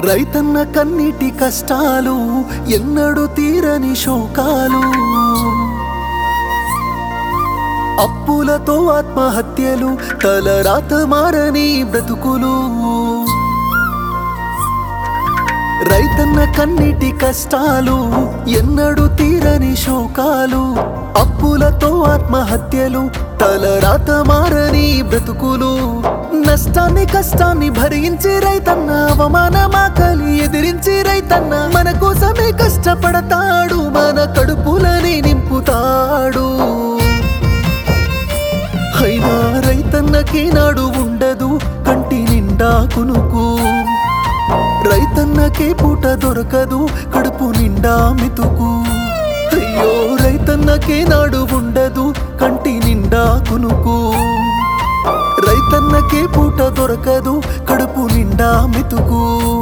రైతన్న కన్నిటి కష్టాలు ఎన్నడు తీరని శోకాలు అప్పులతో ఆత్మహత్యలు తలరాత మారని బ్రతుకులు రైతన్న కన్నిటి కష్టాలు ఎన్నడు తీరని శోకాలు అప్పులతో ఆత్మహత్యలు తలరాత మారని బ్రతుకులు నష్టాన్ని కష్టాన్ని భరించి రైతన్న అవమానమాకలి ఎదిరించి రైతన్న మన కోసమే కష్టపడతాడు మన కడుపులని నింపుతాడు అయినా రైతన్నకి నాడు ఉండదు కంటి నిండా కునుకు రైతన్నకే పూట దొరకదు కడుపు నిండా మెతుకు అయ్యో రైతన్నకే నాడు ఉండదు కంటి నిండా కునుకు రైతన్నకే పూట దొరకదు కడుపు నిండా మెతుకు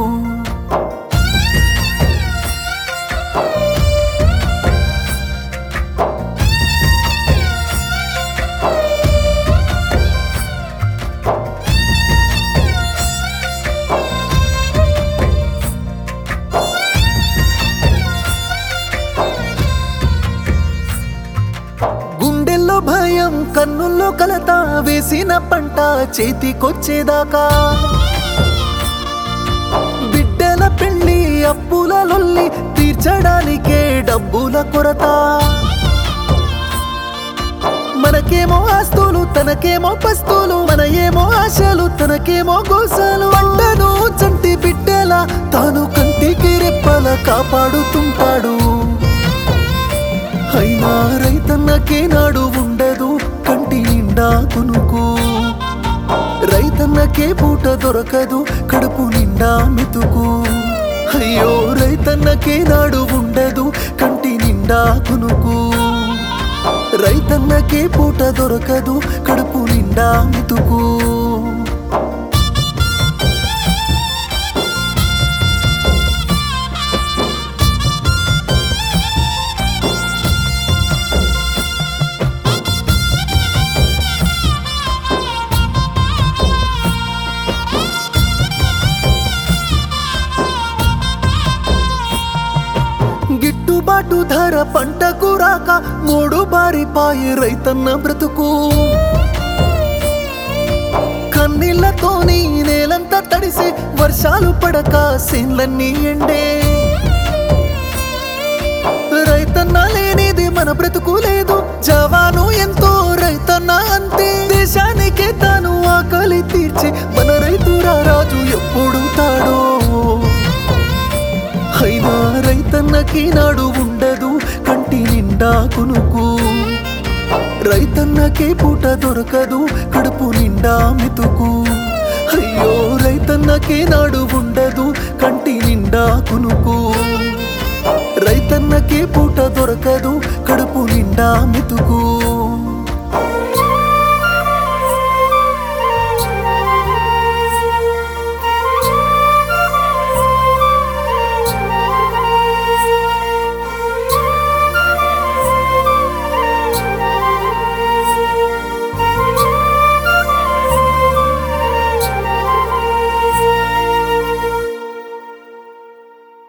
గుండెల్లో భయం కన్నుల్లో కలత వేసిన పంట చేతికొచ్చేదాకా బిడ్డల పెళ్లి అప్పుల లొల్లి తీర్చడానికే డబ్బుల కొరత మనకేమో ఆస్తులు తనకేమో పస్తులు మన ఏమో ఆశలు తనకేమో గోసలు పంటను చంటి బిడ్డల తాను కంటికి రెప్పల కాపాడుతుంటాడు అయినా రైతన్నకే నాడు ఉండదు కంటి నిండా కునుకు రైతన్నకే పూట దొరకదు కడుపు నిండా మెతుకు అయ్యో రైతన్నకే నాడు ఉండదు కంటి నిండా కునుకు రైతన్నకే పూట దొరకదు కడుపు నిండా మెతుకు గిట్టుబాటు ధర పంటకు రాక మూడు బారిపాయి రైతన్న బ్రతుకు కన్నీళ్లతోని నేలంతా తడిసి వర్షాలు పడక సీన్లన్నీ ఎండే రైతన్న లేనిది మన బ్రతుకు లేదు జవాను ఎంతో రైతన్న అంతే దేశానికే తాను ఆకలి తీర్చి మన రైతురా రాజు ఎప్పుడు తాడో అయినా రైతన్నకి నాడు ఉండదు కంటి నిండా కునుకు రైతన్నకే పూట దొరకదు కడుపు నిండా మెతుకు అయ్యో రైతన్నకే నాడు ఉండదు కంటి నిండా కునుకు రైతన్నకే పూట దొరకదు కడుపు నిండా మెతుకు